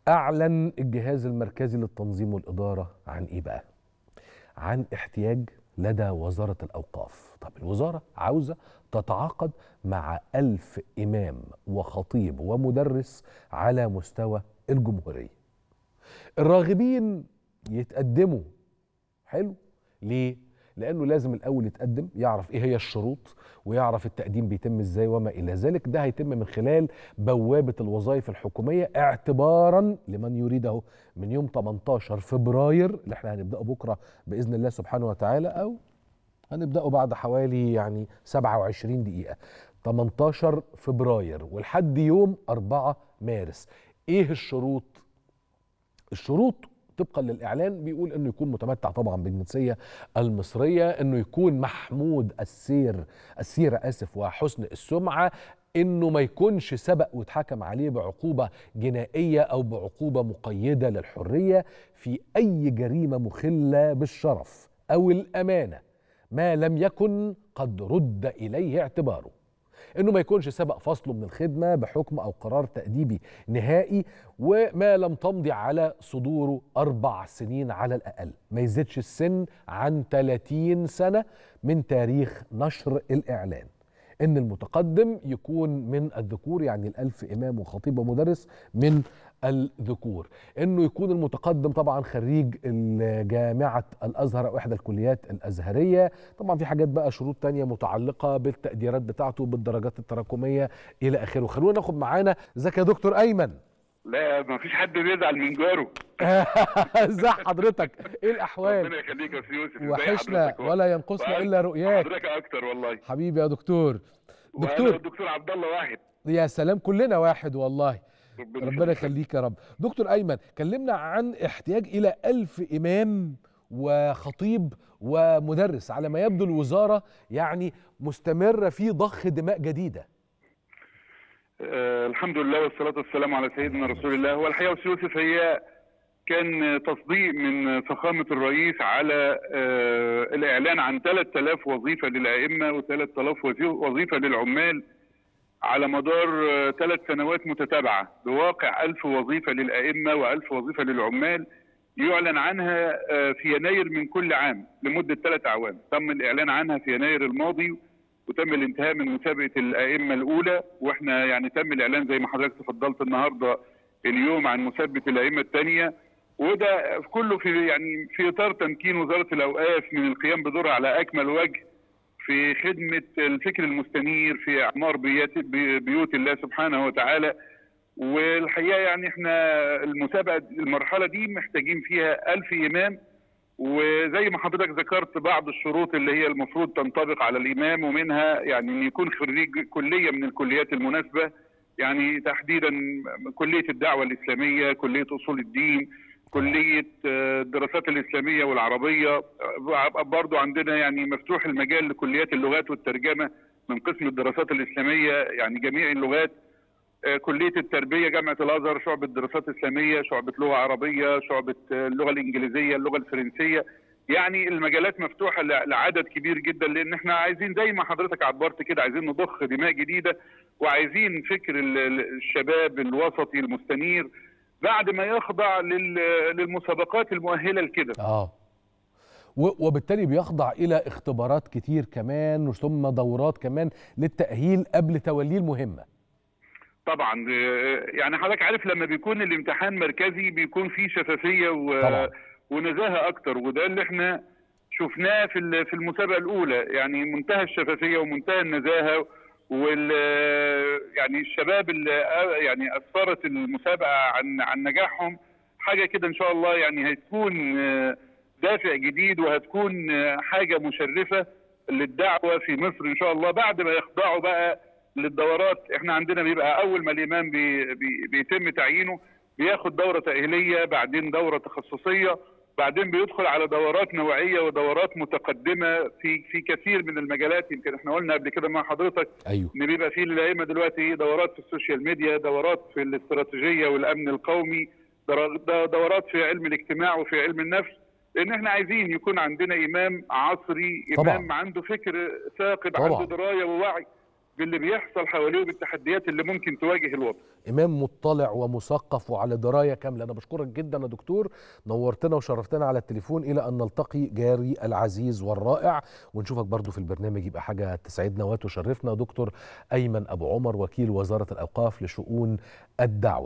أعلن الجهاز المركزي للتنظيم والإدارة عن إيه بقى؟ عن احتياج لدى وزارة الأوقاف طب الوزارة عاوزة تتعاقد مع ألف إمام وخطيب ومدرس على مستوى الجمهورية الراغبين يتقدموا حلو ليه؟ لانه لازم الاول يتقدم يعرف ايه هي الشروط ويعرف التقديم بيتم ازاي وما الى ذلك ده هيتم من خلال بوابه الوظائف الحكوميه اعتبارا لمن يريده من يوم 18 فبراير اللي احنا هنبداه بكره باذن الله سبحانه وتعالى او هنبداه بعد حوالي يعني 27 دقيقه 18 فبراير ولحد يوم 4 مارس ايه الشروط الشروط طبقا للاعلان بيقول انه يكون متمتع طبعا بالجنسيه المصريه انه يكون محمود السير السيره اسف وحسن السمعه انه ما يكونش سبق واتحكم عليه بعقوبه جنائيه او بعقوبه مقيده للحريه في اي جريمه مخله بالشرف او الامانه ما لم يكن قد رد اليه اعتباره انه ما يكونش سبق فصله من الخدمه بحكم او قرار تاديبي نهائي وما لم تمضي على صدوره اربع سنين على الاقل ما يزيدش السن عن 30 سنه من تاريخ نشر الاعلان ان المتقدم يكون من الذكور يعني الالف امام وخطيب ومدرس من الذكور انه يكون المتقدم طبعا خريج جامعه الازهر او احدى الكليات الازهريه طبعا في حاجات بقى شروط تانية متعلقه بالتقديرات بتاعته بالدرجات التراكميه الى اخره خلونا ناخد معانا ازيك يا دكتور ايمن لا ما فيش حد بيزعل من جاره ازي حضرتك ايه الاحوال ربنا يخليك يا سي يوسف إزاي وحشنا حضرتك؟ ولا ينقصنا وأنت- الا رؤياك حضرتك اكتر والله حبيبي يا دكتور وانا دكتور والدكتور عبد الله واحد يا سلام كلنا واحد والله ربنا يخليك. يخليك يا رب دكتور أيمن كلمنا عن احتياج إلى ألف إمام وخطيب ومدرس على ما يبدو الوزارة يعني مستمرة في ضخ دماء جديدة آه الحمد لله والصلاه والسلام على سيدنا رسول الله هو الحقيقه يا سي يوسف هي كان تصديق من فخامه الرئيس على آه الاعلان عن 3000 وظيفه للائمه و3000 وظيفه للعمال على مدار ثلاث سنوات متتابعه بواقع 1000 وظيفه للائمه و1000 وظيفه للعمال يعلن عنها آه، في يناير من كل عام لمده ثلاث اعوام تم الاعلان عنها في يناير الماضي وتم الانتهاء من مسابقه الائمه الاولى واحنا يعني تم الاعلان زي ما حضرتك تفضلت النهارده اليوم عن مسابقه الائمه الثانيه وده كله في يعني في اطار تمكين وزاره الاوقاف من القيام بدورها على اكمل وجه في خدمه الفكر المستنير في اعمار بيات بي- بيوت الله سبحانه وتعالى والحقيقه يعني احنا المسابقه المرحله دي محتاجين فيها ألف امام وزي ما حضرتك ذكرت بعض الشروط اللي هي المفروض تنطبق على الامام ومنها يعني ان يكون خريج كليه من الكليات المناسبه يعني تحديدا كليه الدعوه الاسلاميه، كليه اصول الدين، كليه آه، الدراسات الاسلاميه والعربيه، آه، برضو عندنا يعني مفتوح المجال لكليات اللغات والترجمه من قسم الدراسات الاسلاميه يعني جميع اللغات آه، كليه التربيه جامعه الازهر شعبه دراسات اسلاميه شعبه لغه عربيه شعبه آه، اللغه الانجليزيه اللغه الفرنسيه يعني المجالات مفتوحه ل- لعدد كبير جدا لان احنا عايزين زي ما حضرتك عبرت كده عايزين نضخ دماء جديده وعايزين فكر ال- ال- الشباب الوسطي المستنير بعد ما يخضع لل- للمسابقات المؤهله لكده آه و- وبالتالي بيخضع إلى اختبارات كتير كمان ثم دورات كمان للتأهيل قبل توليه المهمة طبعا آه، يعني حضرتك عارف لما بيكون الامتحان مركزي بيكون فيه شفافيه و... طبعا. ونزاهه اكتر وده اللي احنا شفناه في ال- في المسابقه الاولى يعني منتهى الشفافيه ومنتهى النزاهه وال يعني الشباب اللي آه، يعني اثرت المسابقه عن عن نجاحهم حاجه كده ان شاء الله يعني هتكون آه، دافع جديد وهتكون آه، حاجه مشرفه للدعوه في مصر ان شاء الله بعد ما يخضعوا بقى للدورات احنا عندنا بيبقى اول ما الامام بي بي بيتم تعيينه بياخد دوره تاهيليه بعدين دوره تخصصيه بعدين بيدخل على دورات نوعيه ودورات متقدمه في في كثير من المجالات يمكن احنا قلنا قبل كده مع حضرتك أيوه ان بيبقى في للائمه دلوقتي دورات في السوشيال ميديا دورات في الاستراتيجيه والامن القومي در- د- دورات في علم الاجتماع وفي علم النفس لان احنا عايزين يكون عندنا امام عصري طبعاً. امام عنده فكر ثاقب طبعاً. عنده درايه ووعي باللي بيحصل حواليه وبالتحديات اللي ممكن تواجه الوطن امام مطلع ومثقف وعلى درايه كامله انا بشكرك جدا يا دكتور نورتنا وشرفتنا على التليفون الى ان نلتقي جاري العزيز والرائع ونشوفك برضو في البرنامج يبقى حاجه تسعدنا وتشرفنا دكتور ايمن ابو عمر وكيل وزاره الاوقاف لشؤون الدعوه